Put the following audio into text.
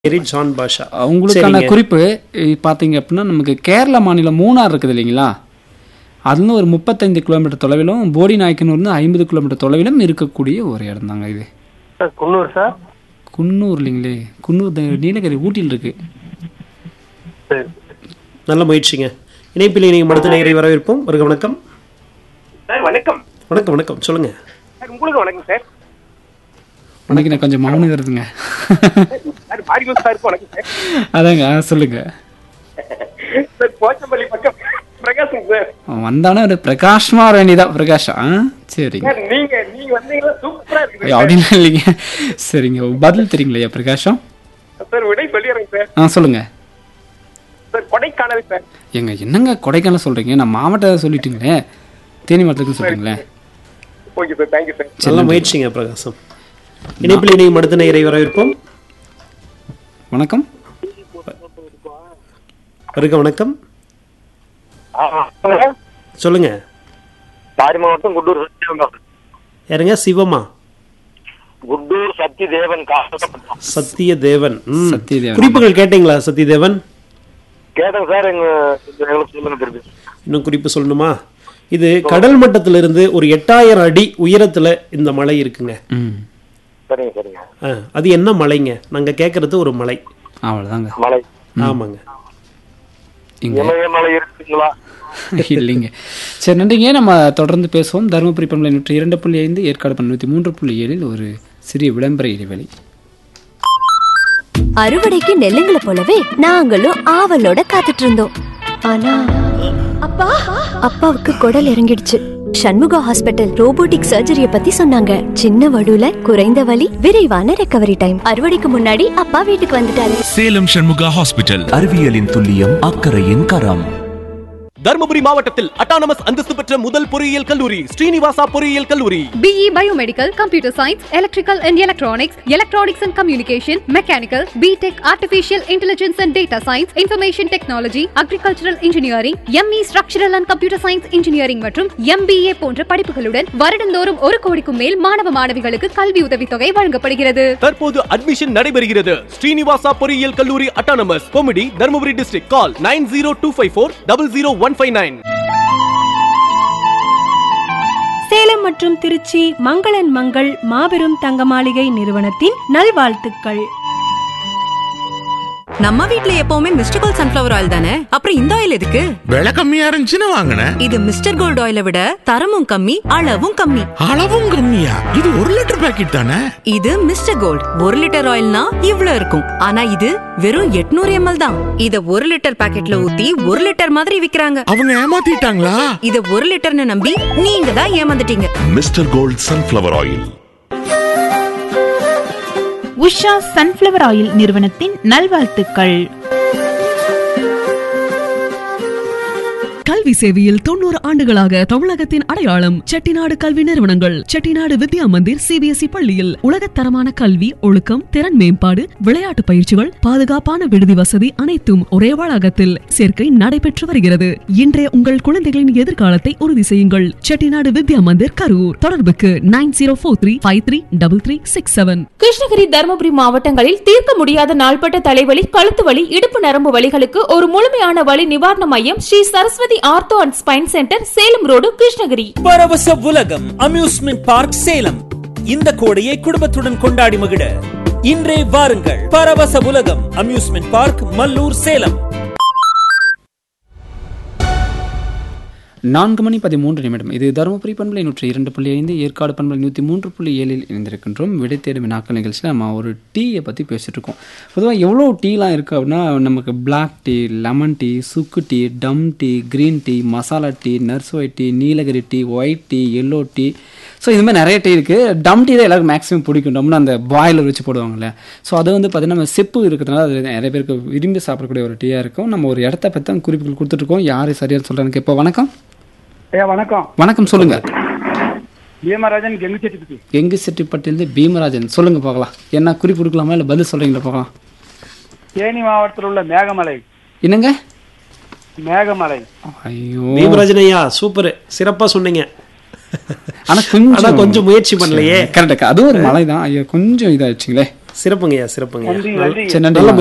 பேரு ஜான் பாஷா உங்களுக்கான சரிங்க. குறிப்பு இ- பார்த்தீங்க அப்படின்னா நமக்கு கேரள மாநிலம் மூணார் இருக்குது இல்லைங்களா அதுலேருந்து ஒரு முப்பத்தைந்து கிலோமீட்டர் தொலைவிலும் போடி நாயக்கனூர்லேருந்து ஐம்பது கிலோமீட்டர் தொலைவிலும் இருக்கக்கூடிய ஒரு இடம் தாங்க இது சார் குன்னூர் சார் குன்னூர் இல்லைங்களே குன்னூர் த- நீலகிரி ஊட்டியில் இருக்கு சரி நல்ல முயற்சிங்க இணைப்பில் நீங்கள் அடுத்த நேரை வரவேற்போம் வருக வணக்கம் சார் வணக்கம் வணக்கம் வணக்கம் சொல்லுங்க சார் உங்களுக்கு வணக்கம் சார் உனக்கு நான் கொஞ்சம் மௌனம் வருதுங்க சார் மாரிகோஸ் சாருக்கு வணக்கம் சார் அதாங்க ஆ, சொல்லுங்க சார் போச்சம்பள்ளி பக்கம் பிரகாசம் சார் வந்தானே ஒரு பிரகாஷ்மா வர வேண்டியதான் பிரகாஷா ஆ சரிங்க சார் நீங்க நீங்க வந்தீங்களா சூப்பரா இருக்குது ஐயோ, அப்படின்லாம் இல்லைங்க சரிங்க பதில் தெரியுங்களா பிரகாஷம் சார் விடை சொல்லிடுறேங்க சார் ஆ சொல்லுங்க சார் கொடைக்கானல் சார் ஏங்க என்னங்க கொடைக்கானல் சொல்றீங்க நான் மாவட்டம் சொல்லிட்டீங்களே தேனி மாவட்டத்துக்கு சொல்றீங்களே ஓகே சார் தேங்க்யூ சார் நல்ல முயற்சிங்க பிரகாசம் இணைப்பில் நீங்கள் அடுத்த நேரை வரவேற்போம் வணக்கம் வருக வணக்கம் சொல்லுங்க பாரி மாவட்டம் குட்டூர் சத்யதேவன் யாருங்க சிவமா குட்டூர் சத்யதேவன் காசப்பட்டோம் சத்தியதேவன் ம். சத்தியதேவன். குறிப்புகள் கேட்டீங்களா சத்தியதேவன் கேட்டேன் சார் எங்க எங்களுக்கு சொல்லுங்க திருப்பி இன்னும் குறிப்பு சொல்லணுமா இது கடல் மட்டத்திலிருந்து ஒரு எட்டாயிரம் அடி உயரத்துல இந்த மலை இருக்குங்க ம் சரிங்க சரிங்க ஆ, அது என்ன மலைங்க நாங்க கேட்கறது ஒரு மலை அவ்வளோதாங்க மலை ஆமாங்க இங்க இமய மலை இருக்குங்களா இல்லைங்க சரி நன்றிங்க நம்ம தொடர்ந்து பேசுவோம் தருமபுரி பண்பலை நூற்றி இரண்டு புள்ளி ஐந்து ஏற்காடு பண்பலை நூற்றி மூன்று புள்ளி ஏழில் ஒரு சிறிய விளம்பர இடைவெளி அறுவடைக்கு நெல்லுங்களை போலவே நாங்களும் ஆவலோட காத்துட்டு இருந்தோம் ஆனா அப்பா அப்பாவுக்கு குடல் இறங்கிடுச்சு சண்முகா ஹாஸ்பிட்டல் ரோபோட்டிக் சர்ஜரிய பத்தி சொன்னாங்க சின்ன வடுல குறைந்த வலி விரைவான ரெக்கவரி டைம் அறுவடைக்கு முன்னாடி அப்பா வீட்டுக்கு வந்துட்டாரு சேலம் சண்முகா ஹாஸ்பிட்டல் அறிவியலின் துல்லியம் அக்கறையின் கரம் தருமபுரி மாவட்டத்தில் அட்டானமஸ் அந்தஸ்து பெற்ற முதல் பொறியியல் கல்லூரி ஸ்ரீனிவாசா பொறியியல் கல்லூரி BE Biomedical, Computer Science, Electrical and Electronics, Electronics and Communication, Mechanical, B.Tech Artificial Intelligence and Data Science, Information Technology, Agricultural Engineering, ME Structural and Computer Science Engineering மற்றும் MBA போன்ற படிப்புகளுடன் வருடந்தோறும் ஒரு கோடிக்கும் மேல் மாணவ மாணவிகளுக்கு கல்வி உதவித்தொகை வழங்கப்படுகிறது தற்போது அட்மிஷன் நடைபெறுகிறது ஸ்ரீனிவாசா பொறியியல் கல்லூரி அட்டானமஸ் கொமிடி Dharmapuri district call nine zero two five four double zero one five nine Salem மற்றும் திருச்சி மங்களன் மங்கள் மாபெரும் தங்க மாளிகை நிறுவனத்தின் நல்வாழ்த்துக்கள் நம்ம வீட்ல எப்பவுமே மிஸ்டர் கோல்ட் சன்ஃபிளவர் ஆயில் தானே அப்புறம் இந்த ஆயில் எதுக்கு விலை கம்மியா இருந்துச்சுன்னு வாங்கினேன் இது மிஸ்டர் கோல்ட் ஆயிலை விட தரமும் கம்மி அளவும் கம்மி அளவும் கம்மியா இது ஒரு லிட்டர் பாக்கெட் தானே இது மிஸ்டர் கோல்ட் ஒரு லிட்டர் ஆயில்னா இவ்ளோ இருக்கும் ஆனா இது வெறும் 800 எம்எல் தான் இத ஒரு லிட்டர் பாக்கெட்ல ஊத்தி ஒரு லிட்டர் மாதிரி விக்கிறாங்க அவங்க ஏமாத்திட்டாங்களா இத ஒரு லிட்டர்னு நம்பி நீங்க தான் ஏமாந்துட்டீங்க mister gold sunflower oil Usha sunflower oil நிறுவனத்தின் நல்வாழ்த்துக்கள் கல்வி சேவையில் தொண்ணூறு ஆண்டுகளாக தமிழகத்தின் அடையாளம் செட்டிநாடு கல்வி நிறுவனங்கள் செட்டிநாடு வித்யா மந்திர் சிபிஎஸ்இ பள்ளியில் உலகத்தரமான கல்வி ஒழுக்கம் திறன் மேம்பாடு விளையாட்டு பயிற்சிகள் பாதுகாப்பான விடுதி வசதி அனைத்தும் ஒரே வளாகத்தில் சேர்க்கை நடைபெற்று வருகிறது இன்றைய உங்கள் குழந்தைகளின் எதிர்காலத்தை உறுதி செய்யுங்கள் செட்டிநாடு வித்யா மந்திர் கரூர் தொடர்புக்கு nine zero four three five three double three six seven Krishnagiri Dharmapuri மாவட்டங்களில் தீர்க்க முடியாத நாள்பட்ட தலைவலி கழுத்து வலி இடுப்பு நரம்பு வலிகளுக்கு ஒரு முழுமையான வலி நிவாரண மையம் Sri Saraswathi ortho and spine centre Salem road Krishnagiri பரவச உலகம் அம்யூஸ்மெண்ட் பார்க் சேலம் இந்த கோடையை குடும்பத்துடன் கொண்டாடி மகிழ இன்றே வாருங்கள் பரவச உலகம் அம்யூஸ்மெண்ட் பார்க் மல்லூர் சேலம் நான்கு மணி பதிமூன்று நிமிடம் இது தருமபுரி பண்பலை நூற்றி இரண்டு புள்ளி ஐந்து ஏற்காடு பண்பலை நூற்றி மூன்று புள்ளி ஏழில் இணைந்திருக்கின்றோம் விடை தேடும் வினாக்கள் நிகழ்ச்சியில் நம்ம ஒரு டீயை பற்றி பேசிட்டு இருக்கோம் பொதுவாக எவ்வளோ டீலாம் இருக்குது அப்படின்னா நமக்கு பிளாக் டீ லெமன் டீ சுக்கு டீ டம் tea green tea masala tea நர்ஸ் white tea Nilgiri tea white tea yellow tea so இது மாதிரி நிறைய டீ இருக்குது டம் டீ தான் எல்லாருக்கும் மேக்ஸிமம் பிடிக்கும் டம்னு அந்த பாயிலர் வச்சு போடுவாங்கல்ல ஸோ அது வந்து பார்த்தீங்கன்னா நம்ம செப்பு இருக்கிறதுனால அது நிறைய பேருக்கு விரும்பி சாப்பிடக்கூடிய ஒரு டீயாக இருக்கும் நம்ம ஒரு இடத்த பற்றி தான் குறிப்புகள் கொடுத்துட்ருக்கோம் யார் சரியாக சொல்கிறாங்க இப்போ வணக்கம் ஐயா வணக்கம் வணக்கம் சொல்லுங்க பீமராஜன் கெங்குச்செட்டி எங்கு செட்டிப்பட்டிலிருந்து பீமராஜன் சொல்லுங்க பார்க்கலாம் என்ன குறிப்பு கொடுக்கலாமா இல்லை பதில் சொல்றீங்களா பார்க்கலாம் தேனி மாவட்டத்தில் உள்ள மேகமலை என்னங்க மேகமலை ஐயோ பீமராஜன் ஐயா சூப்பர் சிறப்பா சொன்னீங்க ஆனா கொஞ்சம் ஆனா கொஞ்சம் முயற்சி பண்ணலையே கரெக்டாக அதுவும் ஒரு மலை தான் ஐயோ கொஞ்சம் இதாகிடுச்சிங்களே சிறப்புங்கய்யா சிறப்புங்கய்யா நன்றி, நல்ல- நன்றி. சரி நன்றி நல்ல